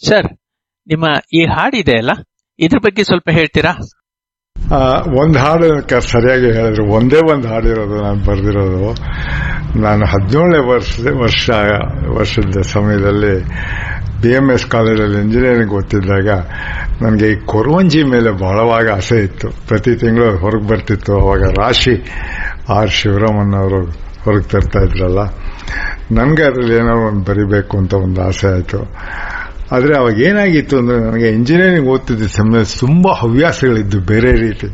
sir ನಿಮ್ಮ ಈ ಹಾಡಿದೆ ಅಲ್ಲ ಇದ್ರ ಬಗ್ಗೆ ಸ್ವಲ್ಪ ಹೇಳ್ತೀರಾ ಆ, ಒಂದ್ ಹಾಡು ಕ- ಸರಿಯಾಗಿ ಹೇಳಿದ್ರು ಒಂದೇ ಒಂದು ಹಾಡಿರೋದು ನಾನು ಬರೆದಿರೋದು ನಾನು ಹದಿನೇಳನೇ ವರ್ಷ ವರ್ಷ ವರ್ಷದ ಸಮಯದಲ್ಲಿ ಬಿ ಎಂ ಎಸ್ ಕಾಲೇಜಲ್ಲಿ ಇಂಜಿನಿಯರಿಂಗ್ ಓದ್ತಿದ್ದಾಗ ನನಗೆ ಈ ಕೊರವಂಜಿ ಮೇಲೆ ಬಹಳವಾಗಿ ಆಸೆ ಇತ್ತು ಪ್ರತಿ ತಿಂಗಳು ಹೊರಗೆ ಬರ್ತಿತ್ತು ಅವಾಗ ರಾಶಿ ಆರ್ ಶಿವರಾಮನ್ ಅವರು ಹೊರಗೆ ತರ್ತಾ ಇದ್ರಲ್ಲ ನನಗೆ ಅದರಲ್ಲಿ ಏನೋ ಒಂದು ಬರಿಬೇಕು ಅಂತ ಒಂದು ಆಸೆ ಆಯಿತು ಆದರೆ ಅವಾಗ ಏನಾಗಿತ್ತು ಅಂದ್ರೆ ನನಗೆ ಇಂಜಿನಿಯರಿಂಗ್ ಓದ್ತಿದ್ದ ಸಮಯ ತುಂಬಾ ಹವ್ಯಾಸಗಳಿದ್ದು ಬೇರೆ ರೀತಿ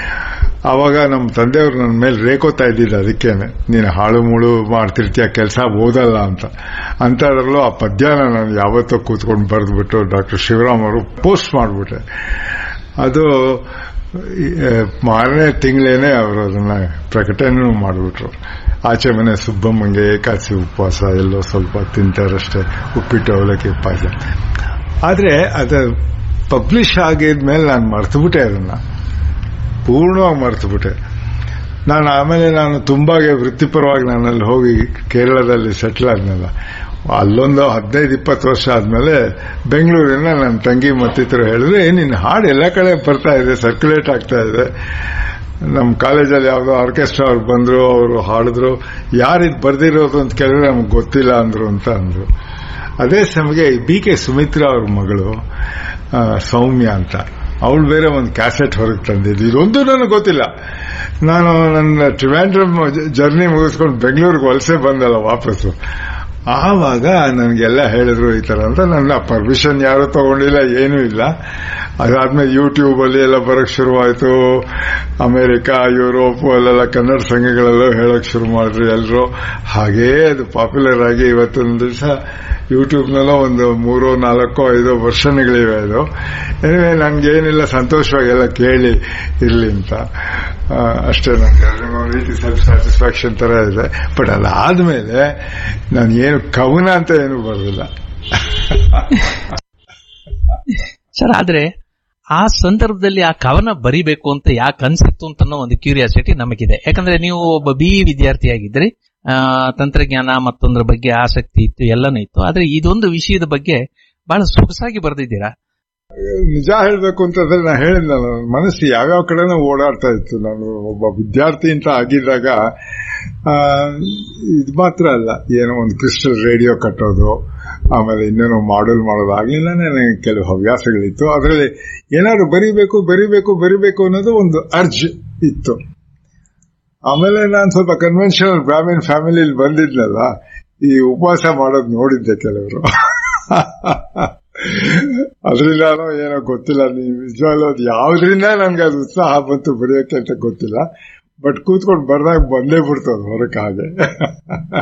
ಆವಾಗ ನಮ್ಮ ತಂದೆಯವರು ನನ್ನ ಮೇಲೆ ರೇಕೋತಾ ಇದ್ದಿದ್ದು ಅದಕ್ಕೇನೆ ನೀನು ಹಾಳು ಮುಳು ಮಾಡ್ತಿರ್ತೀಯ ಕೆಲಸ ಓದಲ್ಲ ಅಂತ ಅಂಥದ್ರಲ್ಲೂ ಆ ಪದ್ಯನ ನಾನು ಯಾವತ್ತೋ ಕೂತ್ಕೊಂಡು ಬರೆದ್ಬಿಟ್ಟು ಡಾಕ್ಟರ್ ಶಿವರಾಮ್ ಅವರು ಪೋಸ್ಟ್ ಮಾಡಿಬಿಟ್ಟೆ ಅದು ಈ, ಆ, ಮಾರನೇ ತಿಂಗಳೇನೆ ಅವರು ಅದನ್ನ ಪ್ರಕಟಣೆ ಮಾಡಿಬಿಟ್ರು ಆಚೆ ಮನೆ ಸುಬ್ಬಮ್ಮಂಗೆ ಏಕಾದಶಿ ಉಪವಾಸ ಎಲ್ಲೋ ಸ್ವಲ್ಪ ತಿಂತಾರಷ್ಟೇ ಉಪ್ಪಿಟ್ಟು ಅವಲಕ್ಕಿ ಪಾಯಸ ಆದ್ರೆ ಅದು ಪಬ್ಲಿಷ್ ಆಗಿದ್ಮೇಲೆ ನಾನು ಮರ್ತುಬಿಟ್ಟೆ ಅದನ್ನ ಪೂರ್ಣವಾಗಿ ಮರ್ತುಬಿಟ್ಟೆ ನಾನು ಆಮೇಲೆ ನಾನು ತುಂಬಾಗೆ ವೃತ್ತಿಪರವಾಗಿ ನಾನು ಅಲ್ಲಿ ಹೋಗಿ ಕೇರಳದಲ್ಲಿ ಸೆಟ್ಲ್ ಆದ್ನಲ್ಲ ಅಲ್ಲೊಂದು ಹದಿನೈದು ಇಪ್ಪತ್ತು ವರ್ಷ ಆದ್ಮೇಲೆ ಬೆಂಗಳೂರಿನ ನನ್ನ ತಂಗಿ ಮತ್ತಿತರು ಹೇಳಿದ್ರೆ ನಿನ್ನ ಹಾಡು ಎಲ್ಲ ಕಡೆ ಬರ್ತಾ ಇದೆ ಸರ್ಕ್ಯುಲೇಟ್ ಆಗ್ತಾ ಇದೆ ನಮ್ಮ ಕಾಲೇಜಲ್ಲಿ ಯಾವುದೋ ಆರ್ಕೆಸ್ಟ್ರಾ ಅವ್ರು ಬಂದ್ರು ಅವರು ಹಾಡಿದ್ರು ಯಾರಿದ್ ಬರ್ದಿರೋದು ಅಂತ ಕೇಳಿದ್ರೆ ನಮ್ಗೆ ಗೊತ್ತಿಲ್ಲ ಅಂದ್ರು ಅಂತ ಅಂದ್ರು ಅದೇ ಸಮಯಕ್ಕೆ ಬಿ ಕೆ ಸುಮಿತ್ರಾ ಅವ್ರ ಮಗಳು ಆ, ಸೌಮ್ಯ ಅಂತ ಅವಳು ಬೇರೆ ಒಂದು ಕ್ಯಾಸೆಟ್ ಹೊರಗೆ ತಂದಿದ್ದು ಇದೊಂದು ನನಗೆ ಗೊತ್ತಿಲ್ಲ ನಾನು ನನ್ನ ಟ್ರಿವ್ಯಾಂಡ್ರಮ್ ಜರ್ನಿ ಮುಗಿಸ್ಕೊಂಡು ಬೆಂಗಳೂರಿಗೆ ವಲಸೆ ಬಂದಲ್ಲ ವಾಪಸ್ಸು ಆವಾಗ ನನಗೆಲ್ಲ ಹೇಳಿದ್ರು ಈ ತರ ಅಂತ ನನ್ನ ಪರ್ಮಿಷನ್ ಯಾರು ತಗೊಂಡಿಲ್ಲ ಏನೂ ಇಲ್ಲ ಅದಾದ್ಮೇಲೆ ಯೂಟ್ಯೂಬ್ ಅಲ್ಲಿ ಎಲ್ಲ ಬರಕ್ ಶುರುವಾಯ್ತು ಅಮೆರಿಕ ಯುರೋಪ್ ಅಲ್ಲೆಲ್ಲ ಕನ್ನಡ ಸಂಘಗಳೆಲ್ಲ ಹೇಳಕ್ ಶುರು ಮಾಡಿದ್ರು ಎಲ್ಲರೂ ಹಾಗೇ ಅದು ಪಾಪ್ಯುಲರ್ ಆಗಿ ಇವತ್ತೊಂದು ದಿವಸ ಯೂಟ್ಯೂಬ್ನೆಲ್ಲ ಒಂದು ಮೂರೋ ನಾಲ್ಕೋ ಐದೋ ವರ್ಷನ್ಗಳಿವೆ ಅದು ಏನಿವೆ ನನ್ಗೇನಿಲ್ಲ ಸಂತೋಷವಾಗಿ ಎಲ್ಲ ಕೇಳಿ ಇರ್ಲಿ ಅಂತ ಆ, ಅಷ್ಟೇ ನನಗೆ ಒಂದು ರೀತಿ ಸೆಲ್ಫ್ ಸ್ಯಾಟಿಸ್ಫ್ಯಾಕ್ಷನ್ ತರ ಇದೆ ಬಟ್ ಅದಾದ್ಮೇಲೆ ನಾನು ಏನು ಕವನ ಅಂತ ಏನು ಬರೋದಿಲ್ಲ ಸರ್ ಆದ್ರೆ ಆ ಸಂದರ್ಭದಲ್ಲಿ ಆ ಕವನ ಬರಿಬೇಕು ಅಂತ ಯಾಕೆ ಅನ್ಸಿತ್ತು ಅಂತ ಅನ್ನೋ ಒಂದು ಕ್ಯೂರಿಯಾಸಿಟಿ ನಮಗಿದೆ ಯಾಕಂದ್ರೆ ನೀವು ಒಬ್ಬ ಬಿ ವಿದ್ಯಾರ್ಥಿಯಾಗಿದ್ರಿ ಆ, ತಂತ್ರಜ್ಞಾನ ಮತ್ತೊಂದ್ರ ಬಗ್ಗೆ ಆಸಕ್ತಿ ಇತ್ತು ಎಲ್ಲನೂ ಇತ್ತು ಆದ್ರೆ ಇದೊಂದು ವಿಷಯದ ಬಗ್ಗೆ ಬಹಳ ಸೊಗಸಾಗಿ ಬರೆದಿದ್ದೀರಾ ನಿಜ ಹೇಳ್ಬೇಕು ಅಂತಂದ್ರೆ ನಾನು ಹೇಳಿದ್ನಲ್ಲ ನನ್ನ ಮನಸ್ಸು ಯಾವ್ಯಾವ ಕಡೆನೂ ಓಡಾಡ್ತಾ ಇತ್ತು ನಾನು ಒಬ್ಬ ವಿದ್ಯಾರ್ಥಿ ಅಂತ ಆಗಿದ್ದಾಗ ಆ, ಇದು ಮಾತ್ರ ಅಲ್ಲ ಏನೋ ಒಂದು ಕ್ರಿಸ್ಟಲ್ ರೇಡಿಯೋ ಕಟ್ಟೋದು ಆಮೇಲೆ ಇನ್ನೇನೋ ಮಾಡಲ್ ಮಾಡೋದು ಆಗ್ಲಿಲ್ಲ ನನಗೆ ಕೆಲವು ಹವ್ಯಾಸಗಳಿತ್ತು ಅದರಲ್ಲಿ ಏನಾದ್ರು ಬರಿಬೇಕು ಬರಿಬೇಕು ಬರಿಬೇಕು ಅನ್ನೋದು ಒಂದು ಅರ್ಜ್ ಇತ್ತು ಆಮೇಲೆ ನಾನು ಸ್ವಲ್ಪ ಕನ್ವೆನ್ಷನಲ್ ಬ್ರಾಹ್ಮಿನ್ ಫ್ಯಾಮಿಲಿಲಿ ಬಂದಿದ್ನಲ್ಲ ಈ ಉಪವಾಸ ಮಾಡೋದು ನೋಡಿದ್ದೆ ಕೆಲವರು ಅದ್ರಿಂದಾನೋ ಏನೋ ಗೊತ್ತಿಲ್ಲ ನೀವು ನಿಜವಾಗ್ಲೂ ಅದು ಯಾವ್ದ್ರಿಂದ ನನ್ಗೆ ಅದು ಉತ್ಸಾಹ ಬಂತು ಬರೆಯೋಕೆ ಅಂತ ಗೊತ್ತಿಲ್ಲ ಬಟ್ ಕೂತ್ಕೊಂಡು ಬರ್ದಾಗ ಬಂದೇ ಬಿಡ್ತದೆ ಹೊರಕ್ಕೆ ಹಾಗೆ